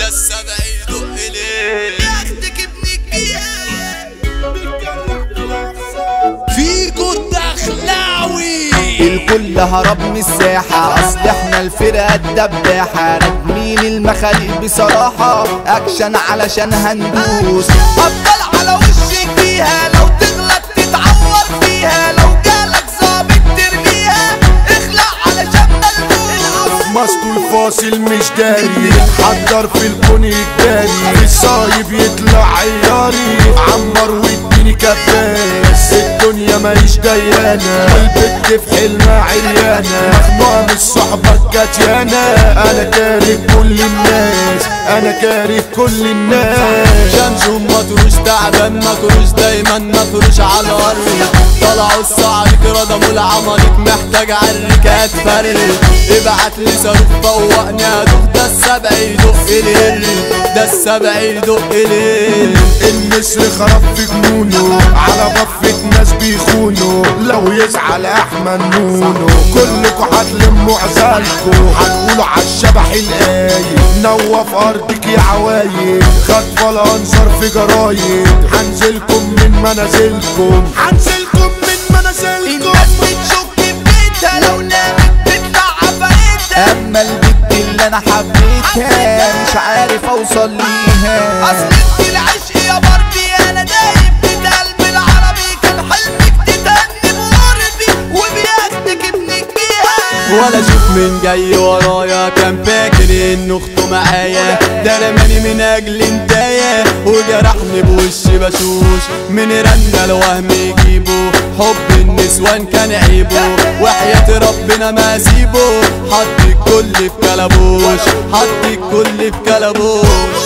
ده السبع يدق ليه ياخدك ابنك فيكو الدخلاوي الكل هرب من الساحة أصل احنا الفرقة الدباحة راكبين المخاليق بصراحة أكشن علشان هندوس افضل على وشك فيها لو تغلط تتعور فيها لو جالك ظابط ترميها اخلع علشان ملبوس ماسكه الفاصل مش داري حضر في الكون الجاري الصايب يطلع عياري عمر واديني كباس الدنيا ماهيش ديانة والبت في حلمها عريانة مخنوقة من الصحبة الكاتيانة أنا كاره كل الناس أنا كاره كل الناس شمس مطروش تعبان مطروش دايما مفروش على الارض طلعوا الصعرك ردموا العماليك محتاج عرك هتفرد ابعت لي صاروخ فوقني ادوخ ده السبع يدق ليه ده السبع يدق ليه النسر خرب في جنونه على ضفة ناس بيخونوا لو يزعل احمد نونو كلكوا هتلموا عزالكوا هنقولوا عالشبح القايد نوف ارضك يا عوايد خطف الانظار في جرايد هنزلكم من منازلكم هنزلكم من منازلكم الناس بتشك في بيتها لو نامت تطلع عفايتها أما البت اللي أنا حبيتها مش عارف أوصل ليها اصل انت العشق يا باربي انا دايب في قلب العربي كان حلمك تتهني بغربي وبياخدك ابنك بيها ولا اشوف مين جاي ورايا كان فاكر انه اخته معايا ده رماني من اجل انتايا وجرحني بوشي بشوش من رن الوهم يجيبه حب النسوان كان عيبه وحياة ربنا ما اسيبه حط الكل في كلبوش حط الكل في كلبوش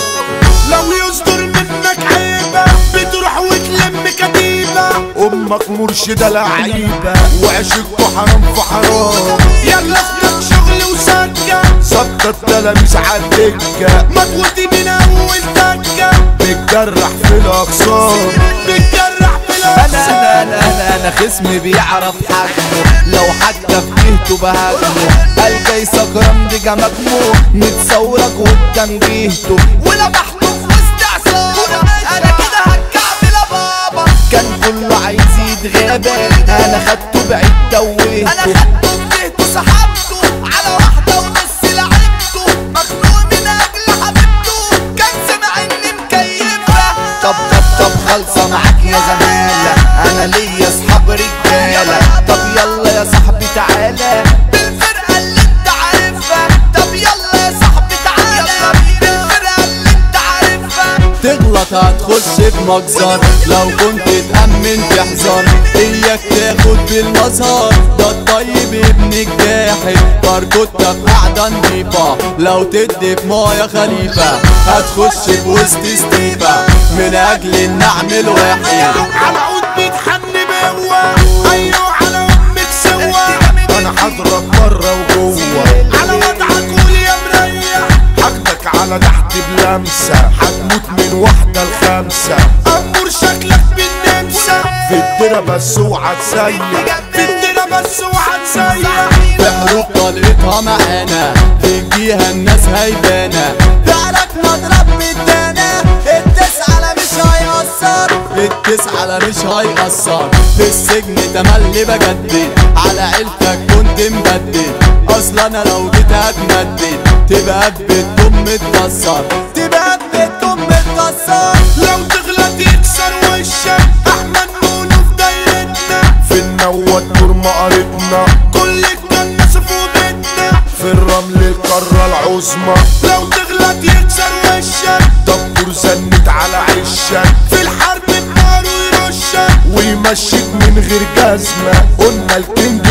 لو يصدر منك عيبة بتروح وتلم كتيبة أمك مرشدة لعيبة وعشقكوا حرام في حرام يلا اختك شغل وسكة ظبط التلاميذ عالدكة مجهودي من أول تكة بتجرح في الأقسام بتجرح في أنا الأقسام أنا أنا أنا, أنا خصمي بيعرف حجمه لو حتى فكهته بهاجمه الجاي سكران دي مجموع متصورك قدام جهته ولا محطوط في وسط عصابة انا كده هتكعبل يا بابا كان كله عايز يتغابى انا خدته بعيد انا توهته خدته وجهته سحبته على واحدة ونص لعبته مخنوق من اجل حبيبته كان سمع اني مكيفة طب طب طب خالصة معاك يا زمالة انا ليا اصحاب رجالة طب يلا يا صاحبي تعالى بالفرقة اللي انت عارفها طب يلا يا صاحبي تعالى بالفرقة اللي انت عارفها تغلط هتخش في مجزر لو كنت تأمن تحذر اياك تاخد بالمظهر ده الطيب ابن الجاحد كركوتة في قاعدة نضيفة لو تدي في مايا خليفة هتخش في وسط ستيفة من اجل ان اعمل واحد على عود بيتحن بقوة أيوه على أمك سوا أنا حضرك بره وجوه على وضعك قول يا مريح حاجتك على تحت بلمسة هتموت من واحدة لخمسة أمور شكلك بالنمسة في الدرة بس اوعى تسيح في الدرة بس اوعى تسيح في حروب طلقتها معانا تجيها الناس هيبانة تعالك نضرب بالدانا التسعة مش هيأثر التسعة مش هيأثر في السجن تملي بجدد على عيلتك كنت مبدد اصلا انا لو جيت هتمدد تبقى بتكون متكسر تبقى بتكون متكسر لو تغلط يكسر وشك احمد نونو في دايرتنا في النوات نور مقارتنا كل الجنة شافوا بيتنا في الرمل القارة العظمى لو تغلط يكسر وشك دبور زنت على عشك في الحرب بنار ويرشك ويمشيك من غير جزمة قلنا الكينج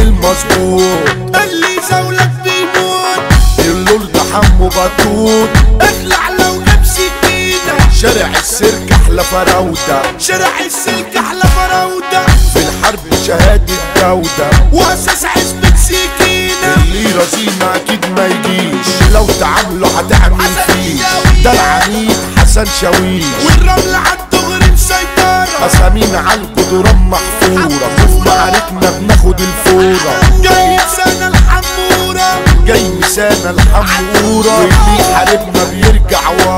المظبوط اللي زولك بيموت اللول ده حمو بطوط اخلع لو جاب سكينة شارع السيرك احلى فراودة شارع السلك احلى فراودة في الحرب شهادة جودة واساس عزبة سكينة اللي رزينة اكيد ما يجيش لو تعامله هتعمل فيه ده العميد حسن شاويش والرمل عالدغري مسيطرة اسامينا عالجدران محفورة وفي معاركنا بناخد الفورة جاي سنة الحمورة جاي مسانة الحمورة واللي يحاربنا بيرجع ورا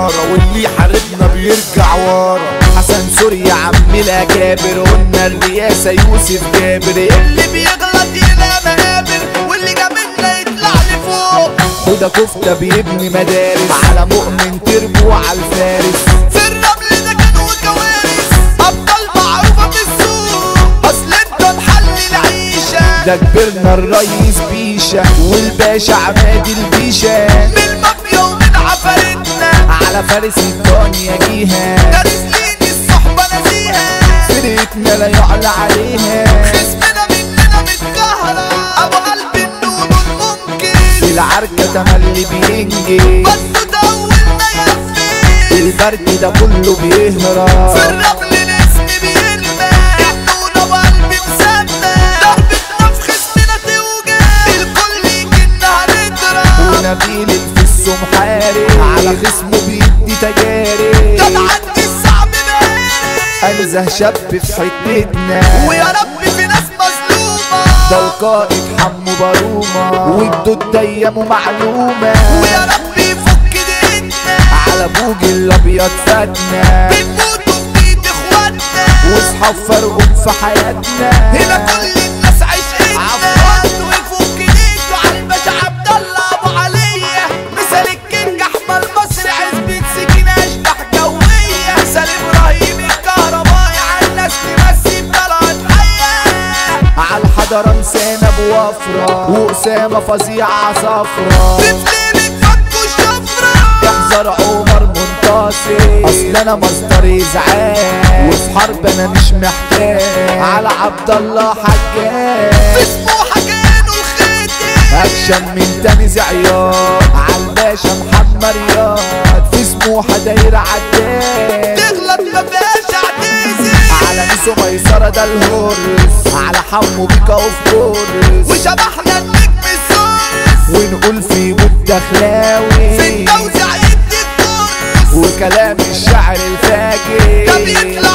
نارة واللي يحاربنا بيرجع ورا حسن سوريا عم الاكابر قلنا الرئاسة يوسف جابر اللي بيغلط يلاقي مقابر واللي جاملنا يطلع لفوق حوده كفتة بيبني مدارس على مؤمن تربو على الفارس في الرمل ده كانوا كوارث ابطال معروفه في السوق اصل انت محل العيشه ده كبرنا الريس بيشا والباشا عماد البيشا من المافيا ومن عفارتنا على فارس الدنيا جيها دارس لين الصحبه نزيهه فرقتنا لا يعلى عليها خصمنا مننا متكهرة ابو قلب النون الممكن في العركة تملي بينجي بس ده اول ما يفي البرد ده كله بيهرب في الرمل الاسم بيرمى النون ابو قلب مسمى ضربتنا في خصمنا توجع الكل يجينا هنضرب ونبيل الفس محارب على خصمه بيدي تجارب ده عندي الصعب بارد انزه شاب في حتتنا ويا رب في ناس مظلومة ده القائد حمو بارومة والدود ايامه معلومة ويا رب يفك ديننا على بوج الابيض فاتنا بنموت وبنيت اخواتنا واصحاب فرقهم في حياتنا هنا كل الناس عشقنا عفوات ويفك ايده على الباشا عبد الله ابو علية مثال الكينج احمد مصر عزبة سكينة اشبح جوية مثال ابراهيم الكهربائي على الناس تمثل طلعت حية على الحضرة مسانة بوفرة وأسامة فظيعة صفرة تفليلك فكوا الشفرة يحذر عمر منتصر اصل انا مصدر ازعاج وفي حرب انا مش محتاج على عبد الله حجاج اسمه حكانوا الخاتم اكشن من تاني زعيار على الباشا محمد رياض في سموحة دايرة عداد تغلط ما فيهاش اعتذر على ميسو ميسرة ده الهورس على حمو بيكا اوف كورس وشبحنا النجم السورس ونقول في بود في دخلاوي التوزيع يدي الكورس وكلام الشعر الفاجر ده بيطلع